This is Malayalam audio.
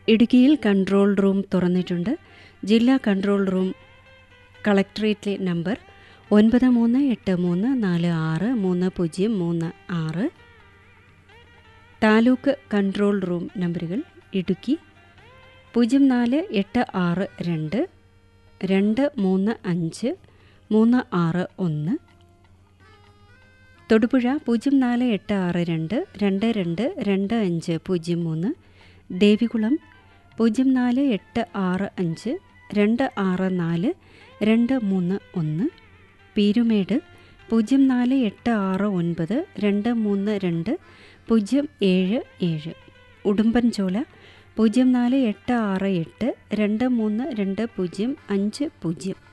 ഇടുക്കിയിൽ കൺട്രോൾ റൂം തുറന്നിട്ടുണ്ട് ജില്ലാ കൺട്രോൾ റൂം കളക്ടറേറ്റിലെ നമ്പർ ഒൻപത് മൂന്ന് എട്ട് മൂന്ന് നാല് ആറ് മൂന്ന് പൂജ്യം മൂന്ന് ആറ് താലൂക്ക് കൺട്രോൾ റൂം നമ്പറുകൾ ഇടുക്കി പൂജ്യം നാല് എട്ട് ആറ് രണ്ട് രണ്ട് മൂന്ന് അഞ്ച് മൂന്ന് ആറ് ഒന്ന് തൊടുപുഴ പൂജ്യം നാല് എട്ട് ആറ് രണ്ട് രണ്ട് രണ്ട് രണ്ട് അഞ്ച് പൂജ്യം മൂന്ന് ദേവികുളം പൂജ്യം നാല് എട്ട് ആറ് അഞ്ച് രണ്ട് ആറ് നാല് രണ്ട് മൂന്ന് ഒന്ന് പീരുമേട് പൂജ്യം നാല് എട്ട് ആറ് ഒൻപത് രണ്ട് മൂന്ന് രണ്ട് പൂജ്യം ഏഴ് ഏഴ് ഉടുമ്പൻചോല പൂജ്യം നാല് എട്ട് ആറ് എട്ട് രണ്ട് മൂന്ന് രണ്ട് പൂജ്യം അഞ്ച് പൂജ്യം